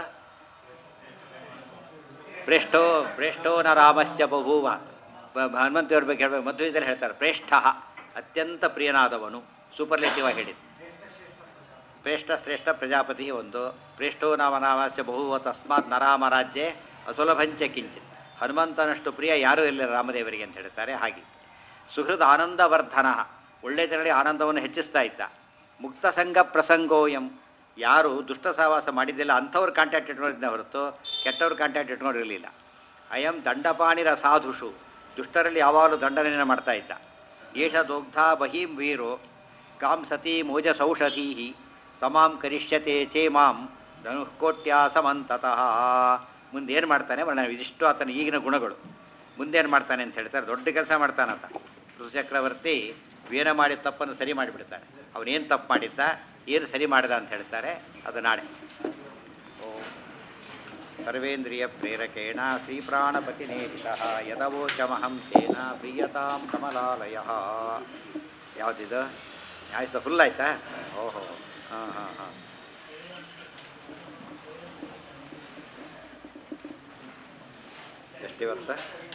S1: ಪ್ರೇಷ್ಠೋ ಪ್ರೇಷ್ಠೋ ನ ರಾಮಸ್ಯ ಬಭೂವ ಬ- ಹನುಮಂತೇವ್ರ ಬಗ್ಗೆ ಹೇಳ್ಬೇಕು ಮಧ್ವದಲ್ಲಿ ಹೇಳ್ತಾರೆ ಪ್ರೇಷ್ಠ ಅತ್ಯಂತ ಪ್ರಿಯನಾದವನು ಸೂಪರ್ಲೇಟಿವ್ ಆಗಿ ಹೇಳಿದ್ದು ಪ್ರೇಷ್ಠ ಶ್ರೇಷ್ಠ ಪ್ರಜಾಪತಿ ಒಂದು ಪ್ರೇಷ್ಠೋ ನಾಮ ನಾಮಸ್ಯ ಬಹುವ ತಸ್ಮಾತ್ ನರಾಮ ರಾಜ್ಯೆ ಅಸುಲಭಂಚ ಕಿಂಚಿತ್ ಹನುಮಂತನಷ್ಟು ಪ್ರಿಯ ಯಾರೂ ಇಲ್ಲ ರಾಮದೇವರಿಗೆ ಅಂತ ಹೇಳ್ತಾರೆ ಹಾಗೆ ಸುಹೃದ್ ಆನಂದವರ್ಧನ ಒಳ್ಳೆಯದರಲ್ಲಿ ಆನಂದವನ್ನು ಹೆಚ್ಚಿಸ್ತಾ ಇದ್ದ ಮುಕ್ತ ಸಂಘ ಪ್ರಸಂಗೋಯಂ ಯಾರು ದುಷ್ಟ ಸಹವಾಸ ಮಾಡಿದ್ದಿಲ್ಲ ಅಂಥವ್ರು ಕಾಂಟ್ಯಾಕ್ಟ್ ಇಟ್ಕೊಂಡಿದ್ದ ಹೊರತು ಕೆಟ್ಟವ್ರು ಕಾಂಟ್ಯಾಕ್ಟ್ ಇಟ್ಕೊಂಡಿರಲಿಲ್ಲ ಅಯಂ ದಂಡಪಾಣಿರ ಸಾಧುಷು ದುಷ್ಟರಲ್ಲಿ ಯಾವಾಗಲೂ ದಂಡನೆಯನ್ನು ಮಾಡ್ತಾ ಇದ್ದ ಏಷ ದೋಗ್ಧ ಬಹೀಂ ವೀರೋ ಕಾಂ ಸತಿ ಮೋಜಸೌಷಧೀ ಸಮಾಂ ಕರಿಷ್ಯತೆ ಚೇಮಾಂ ಧನುಃಕೋಟ್ಯ ಸಮಂತತಃ ಮುಂದೆ ಏನು ಮಾಡ್ತಾನೆ ವರ್ಣನೆ ಇದಿಷ್ಟು ಆತನ ಈಗಿನ ಗುಣಗಳು ಮುಂದೇನು ಮಾಡ್ತಾನೆ ಅಂತ ಹೇಳ್ತಾರೆ ದೊಡ್ಡ ಕೆಲಸ ಮಾಡ್ತಾನಂತ ಋತುಚಕ್ರವರ್ತಿ ವೀರ ಮಾಡಿದ ತಪ್ಪನ್ನು ಸರಿ ಮಾಡಿಬಿಡ್ತಾನೆ ಅವನೇನು ತಪ್ಪು ಮಾಡಿದ್ದ ಏನು ಸರಿ ಮಾಡಿದ ಅಂತ ಹೇಳ್ತಾರೆ ಅದು ನಾಳೆ ಓಂ ಸರ್ವೇಂದ್ರಿಯ ಪ್ರೇರಕೇಣ ಶ್ರೀಪ್ರಾಣಪತಿನೇಹಿತ ಯದವೋಚಮಹಂ ತೇನ ಪ್ರಿಯತಾಂ ಕಮಲಾಲಯ ಯಾವುದಿದು ಆಯ್ತು ಫುಲ್ ಆಯ್ತಾ ಓಹೋ ಹಾಂ ಹಾಂ ಹಾಂ ಎಷ್ಟಿವತ್ತ